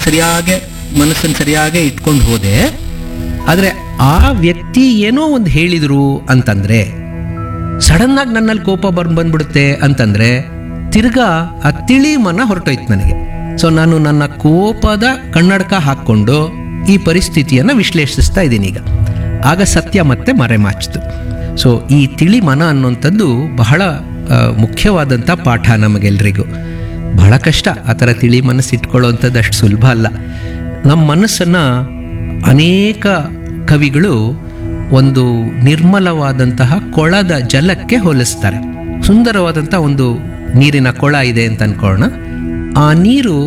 ಸರಿಯಾಗಿ ಮನಸ್ಸನ್ನು ಸರಿಯಾಗಿ ಇಟ್ಕೊಂಡು ಹೋದೆ ಆದರೆ ಆ ವ್ಯಕ್ತಿ ಏನೋ ಒಂದು ಹೇಳಿದ್ರು ಅಂತಂದ್ರೆ ಸಡನ್ ಆಗಿ ನನ್ನಲ್ಲಿ ಕೋಪ ಬಂದ್ ಬಂದ್ಬಿಡುತ್ತೆ ಅಂತಂದ್ರೆ ತಿರ್ಗಾ ಆ ತಿಳಿ ಮನ ಹೊರಟೋಯ್ತು ನನಗೆ ಸೊ ನಾನು ನನ್ನ ಕೋಪದ ಕನ್ನಡಕ ಹಾಕ್ಕೊಂಡು ಈ ಪರಿಸ್ಥಿತಿಯನ್ನು ವಿಶ್ಲೇಷಿಸ್ತಾ ಇದ್ದೀನಿ ಈಗ ಆಗ ಸತ್ಯ ಮತ್ತೆ ಮರೆಮಾಚಿತು ಸೊ ಈ ತಿಳಿ ಮನ ಅನ್ನುವಂಥದ್ದು ಬಹಳ ಆ, ಮುಖ್ಯವಾದಂಥ ಪಾಠ ನಮಗೆಲ್ರಿಗೂ ಬಹಳ ಕಷ್ಟ ಆ ಥರ ತಿಳಿ ಮನಸ್ಸು ಇಟ್ಕೊಳ್ಳೋವಂಥದ್ದು ಅಷ್ಟು ಸುಲಭ ಅಲ್ಲ ನಮ್ಮ ಮನಸ್ಸನ್ನು ಅನೇಕ ಕವಿಗಳು ಒಂದು ನಿರ್ಮಲವಾದಂತಹ ಕೊಳದ ಜಲಕ್ಕೆ ಹೋಲಿಸ್ತಾರೆ ಸುಂದರವಾದಂಥ ಒಂದು ನೀರಿನ ಕೊಳ ಇದೆ ಅಂತ ಅನ್ಕೊಳ್ಳೋಣ ಆ ನೀರು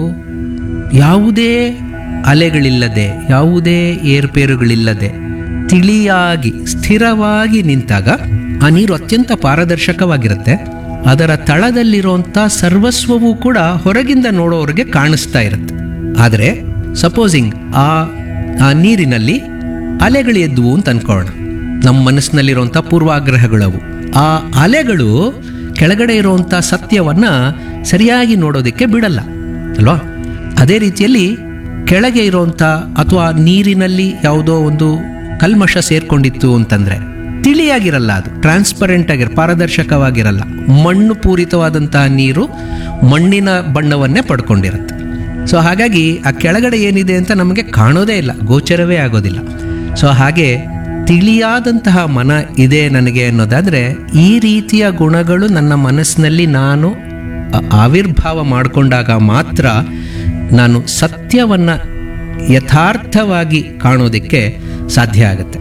ಯಾವುದೇ ಅಲೆಗಳಿಲ್ಲದೆ ಯಾವುದೇ ಏರ್ಪೇರುಗಳಿಲ್ಲದೆ ತಿಳಿಯಾಗಿ ಸ್ಥಿರವಾಗಿ ನಿಂತಾಗ ಆ ನೀರು ಅತ್ಯಂತ ಪಾರದರ್ಶಕವಾಗಿರುತ್ತೆ ಅದರ ತಳದಲ್ಲಿರುವಂಥ ಸರ್ವಸ್ವವೂ ಕೂಡ ಹೊರಗಿಂದ ನೋಡೋರಿಗೆ ಕಾಣಿಸ್ತಾ ಇರುತ್ತೆ ಆದರೆ ಸಪೋಸಿಂಗ್ ಆ ಆ ನೀರಿನಲ್ಲಿ ಅಲೆಗಳು ಎದ್ವು ಅಂತ ಅನ್ಕೊಳ್ಳೋಣ ನಮ್ಮ ಮನಸ್ಸಿನಲ್ಲಿರುವಂಥ ಪೂರ್ವಾಗ್ರಹಗಳವು ಆ ಅಲೆಗಳು ಕೆಳಗಡೆ ಇರುವಂಥ ಸತ್ಯವನ್ನ ಸರಿಯಾಗಿ ನೋಡೋದಕ್ಕೆ ಬಿಡಲ್ಲ ಅಲ್ವಾ ಅದೇ ರೀತಿಯಲ್ಲಿ ಕೆಳಗೆ ಇರುವಂಥ ಅಥವಾ ನೀರಿನಲ್ಲಿ ಯಾವುದೋ ಒಂದು ಕಲ್ಮಶ ಸೇರ್ಕೊಂಡಿತ್ತು ಅಂತಂದ್ರೆ ತಿಳಿಯಾಗಿರಲ್ಲ ಅದು ಟ್ರಾನ್ಸ್ಪರೆಂಟ್ ಆಗಿರ ಪಾರದರ್ಶಕವಾಗಿರಲ್ಲ ಮಣ್ಣು ಪೂರಿತವಾದಂತಹ ನೀರು ಮಣ್ಣಿನ ಬಣ್ಣವನ್ನೇ ಪಡ್ಕೊಂಡಿರುತ್ತೆ ಸೊ ಹಾಗಾಗಿ ಆ ಕೆಳಗಡೆ ಏನಿದೆ ಅಂತ ನಮಗೆ ಕಾಣೋದೇ ಇಲ್ಲ ಗೋಚರವೇ ಆಗೋದಿಲ್ಲ ಸೊ ಹಾಗೆ ತಿಳಿಯಾದಂತಹ ಮನ ಇದೆ ನನಗೆ ಅನ್ನೋದಾದರೆ ಈ ರೀತಿಯ ಗುಣಗಳು ನನ್ನ ಮನಸ್ಸಿನಲ್ಲಿ ನಾನು ಆ- ಆವಿರ್ಭಾವ ಮಾಡಿಕೊಂಡಾಗ ಮಾತ್ರ ನಾನು ಸತ್ಯವನ್ನು ಯಥಾರ್ಥವಾಗಿ ಕಾಣೋದಕ್ಕೆ ಸಾಧ್ಯ ಆಗುತ್ತೆ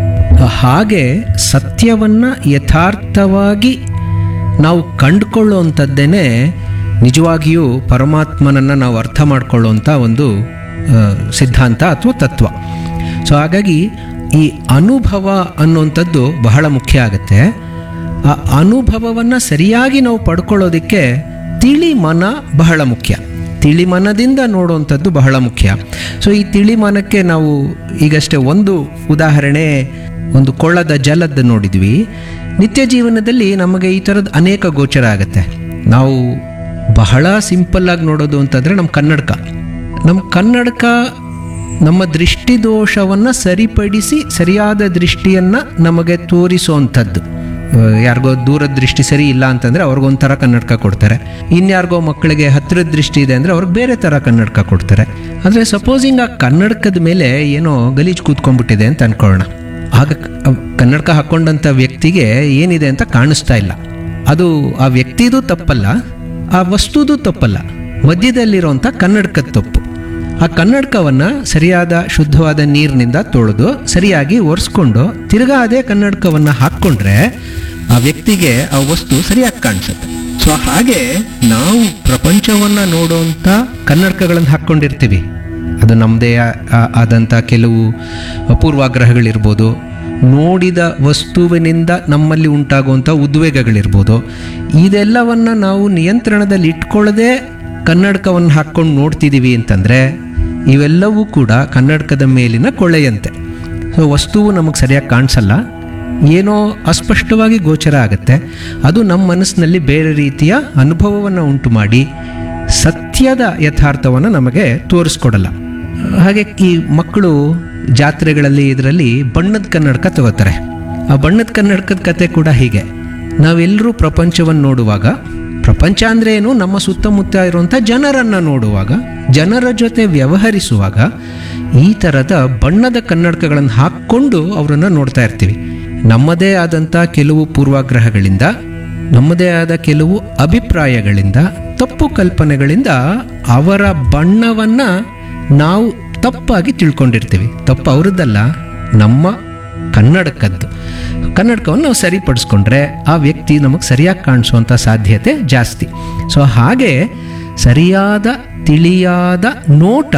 ಹಾಗೆ ಸತ್ಯವನ್ನು ಯಥಾರ್ಥವಾಗಿ ನಾವು ಕಂಡುಕೊಳ್ಳುವಂಥದ್ದೇನೆ ನಿಜವಾಗಿಯೂ ಪರಮಾತ್ಮನನ್ನು ನಾವು ಅರ್ಥ ಮಾಡ್ಕೊಳ್ಳುವಂಥ ಒಂದು ಆ, ಸಿದ್ಧಾಂತ ಅಥವಾ ತತ್ವ ಸೊ ಹಾಗಾಗಿ ಈ ಅನುಭವ ಅನ್ನುವಂಥದ್ದು ಬಹಳ ಮುಖ್ಯ ಆಗುತ್ತೆ ಆ ಅನುಭವವನ್ನು ಸರಿಯಾಗಿ ನಾವು ಪಡ್ಕೊಳ್ಳೋದಕ್ಕೆ ತಿಳಿ ಮನ ಬಹಳ ಮುಖ್ಯ ತಿಳಿ ಮನದಿಂದ ನೋಡುವಂಥದ್ದು ಬಹಳ ಮುಖ್ಯ ಸೊ ಈ ತಿಳಿ ಮನಕ್ಕೆ ನಾವು ಈಗಷ್ಟೇ ಒಂದು ಉದಾಹರಣೆ ಒಂದು ಕೊಳ್ಳದ ಜಲದ ನೋಡಿದ್ವಿ ನಿತ್ಯ ಜೀವನದಲ್ಲಿ ನಮಗೆ ಈ ಥರದ್ದು ಅನೇಕ ಗೋಚರ ಆಗುತ್ತೆ ನಾವು ಬಹಳ ಸಿಂಪಲ್ ಆಗಿ ನೋಡೋದು ಅಂತಂದರೆ ನಮ್ಮ ಕನ್ನಡಕ ನಮ್ಮ ಕನ್ನಡಕ ನಮ್ಮ ದೃಷ್ಟಿ ದೋಷವನ್ನು ಸರಿಪಡಿಸಿ ಸರಿಯಾದ ದೃಷ್ಟಿಯನ್ನು ನಮಗೆ ತೋರಿಸುವಂಥದ್ದು ಆ, ಯಾರಿಗೋ ದೂರದ ದೃಷ್ಟಿ ಸರಿ ಇಲ್ಲ ಅಂತಂದರೆ ಅವ್ರಿಗೊಂಥರ ಕನ್ನಡಕ ಕೊಡ್ತಾರೆ ಇನ್ಯಾರಿಗೋ ಮಕ್ಕಳಿಗೆ ಹತ್ತಿರದ ದೃಷ್ಟಿ ಇದೆ ಅಂದರೆ ಅವ್ರಿಗೆ ಬೇರೆ ಥರ ಕನ್ನಡಕ ಕೊಡ್ತಾರೆ ಆದರೆ ಸಪೋಸಿಂಗ್ ಆ ಕನ್ನಡಕದ ಮೇಲೆ ಏನೋ ಗಲೀಜು ಕೂತ್ಕೊಂಡ್ಬಿಟ್ಟಿದೆ ಅಂತ ಅನ್ಕೊಳ್ಳೋಣ ಆಗ ಕ- ಆ ಕನ್ನಡಕ ಹಾಕ್ಕೊಂಡಂಥ ವ್ಯಕ್ತಿಗೆ ಏನಿದೆ ಅಂತ ಕಾಣಿಸ್ತಾ ಇಲ್ಲ ಅದು ಆ ವ್ಯಕ್ತಿದು ತಪ್ಪಲ್ಲ ಆ ವಸ್ತುದು ತಪ್ಪಲ್ಲ ಮಧ್ಯದಲ್ಲಿರುವಂಥ ಕನ್ನಡಕದ ತಪ್ಪು ಆ ಕನ್ನಡಕವನ್ನು ಸರಿಯಾದ ಶುದ್ಧವಾದ ನೀರಿನಿಂದ ತೊಳೆದು ಸರಿಯಾಗಿ ಒರೆಸ್ಕೊಂಡು ತಿರ್ಗಾ ಅದೇ ಕನ್ನಡಕವನ್ನು ಹಾಕ್ಕೊಂಡ್ರೆ ಆ ವ್ಯಕ್ತಿಗೆ ಆ ವಸ್ತು ಸರಿಯಾಗಿ ಕಾಣಿಸುತ್ತೆ ಸೊ ಹಾಗೆ ನಾವು ಪ್ರಪಂಚವನ್ನು ನೋಡುವಂಥ ಕನ್ನಡಕಗಳನ್ನು ಹಾಕ್ಕೊಂಡಿರ್ತೀವಿ ಅದು ನಮ್ಮದೇ ಆದಂಥ ಕೆಲವು ಪೂರ್ವಾಗ್ರಹಗಳಿರ್ಬೋದು ನೋಡಿದ ವಸ್ತುವಿನಿಂದ ನಮ್ಮಲ್ಲಿ ಉಂಟಾಗುವಂಥ ಉದ್ವೇಗಗಳಿರ್ಬೋದು ಇದೆಲ್ಲವನ್ನು ನಾವು ನಿಯಂತ್ರಣದಲ್ಲಿ ಇಟ್ಕೊಳ್ಳದೆ ಕನ್ನಡಕವನ್ನು ಹಾಕ್ಕೊಂಡು ನೋಡ್ತಿದ್ದೀವಿ ಅಂತಂದರೆ ಇವೆಲ್ಲವೂ ಕೂಡ ಕನ್ನಡಕದ ಮೇಲಿನ ಕೊಳೆಯಂತೆ ಸೊ ವಸ್ತುವು ನಮಗೆ ಸರಿಯಾಗಿ ಕಾಣಿಸಲ್ಲ ಏನೋ ಅಸ್ಪಷ್ಟವಾಗಿ ಗೋಚರ ಆಗುತ್ತೆ ಅದು ನಮ್ಮ ಮನಸ್ಸಿನಲ್ಲಿ ಬೇರೆ ರೀತಿಯ ಅನುಭವವನ್ನು ಉಂಟು ಮಾಡಿ ಸತ್ಯದ ಯಥಾರ್ಥವನ್ನು ನಮಗೆ ತೋರಿಸ್ಕೊಡಲ್ಲ ಹಾಗೆ ಈ ಮಕ್ಕಳು ಜಾತ್ರೆಗಳಲ್ಲಿ ಇದರಲ್ಲಿ ಬಣ್ಣದ ಕನ್ನಡಕ ತಗೋತಾರೆ ಆ ಬಣ್ಣದ ಕನ್ನಡಕದ ಕತೆ ಕೂಡ ಹೀಗೆ ನಾವೆಲ್ಲರೂ ಪ್ರಪಂಚವನ್ನು ನೋಡುವಾಗ ಪ್ರಪಂಚ ಅಂದರೆ ಏನು ನಮ್ಮ ಸುತ್ತಮುತ್ತ ಇರುವಂಥ ಜನರನ್ನು ನೋಡುವಾಗ ಜನರ ಜೊತೆ ವ್ಯವಹರಿಸುವಾಗ ಈ ಥರದ ಬಣ್ಣದ ಕನ್ನಡಕಗಳನ್ನು ಹಾಕ್ಕೊಂಡು ಅವರನ್ನು ನೋಡ್ತಾ ಇರ್ತೀವಿ ನಮ್ಮದೇ ಆದಂಥ ಕೆಲವು ಪೂರ್ವಾಗ್ರಹಗಳಿಂದ ನಮ್ಮದೇ ಆದ ಕೆಲವು ಅಭಿಪ್ರಾಯಗಳಿಂದ ತಪ್ಪು ಕಲ್ಪನೆಗಳಿಂದ ಅವರ ಬಣ್ಣವನ್ನು ನಾವು ತಪ್ಪಾಗಿ ತಿಳ್ಕೊಂಡಿರ್ತೀವಿ ತಪ್ಪು ಅವ್ರದ್ದಲ್ಲ ನಮ್ಮ ಕನ್ನಡಕದ್ದು ಕನ್ನಡಕವನ್ನು ನಾವು ಸರಿಪಡಿಸ್ಕೊಂಡ್ರೆ ಆ ವ್ಯಕ್ತಿ ನಮಗೆ ಸರಿಯಾಗಿ ಕಾಣಿಸುವಂಥ ಸಾಧ್ಯತೆ ಜಾಸ್ತಿ ಸೊ ಹಾಗೆ ಸರಿಯಾದ ತಿಳಿಯಾದ ನೋಟ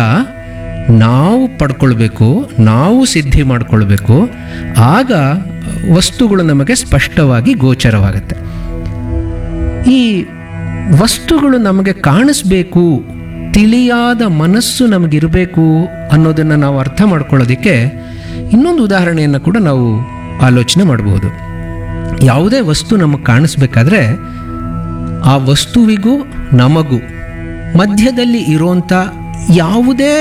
ನಾವು ಪಡ್ಕೊಳ್ಬೇಕು ನಾವು ಸಿದ್ಧಿ ಮಾಡ್ಕೊಳ್ಬೇಕು ಆಗ ವಸ್ತುಗಳು ನಮಗೆ ಸ್ಪಷ್ಟವಾಗಿ ಗೋಚರವಾಗುತ್ತೆ ಈ ವಸ್ತುಗಳು ನಮಗೆ ಕಾಣಿಸ್ಬೇಕು ತಿಳಿಯಾದ ಮನಸ್ಸು ನಮಗಿರಬೇಕು ಅನ್ನೋದನ್ನು ನಾವು ಅರ್ಥ ಮಾಡ್ಕೊಳ್ಳೋದಕ್ಕೆ ಇನ್ನೊಂದು ಉದಾಹರಣೆಯನ್ನು ಕೂಡ ನಾವು ಆಲೋಚನೆ ಮಾಡಬಹುದು ಯಾವುದೇ ವಸ್ತು ನಮಗೆ ಕಾಣಿಸ್ಬೇಕಾದ್ರೆ ಆ ವಸ್ತುವಿಗೂ ನಮಗೂ ಮಧ್ಯದಲ್ಲಿ ಇರುವಂಥ ಯಾವುದೇ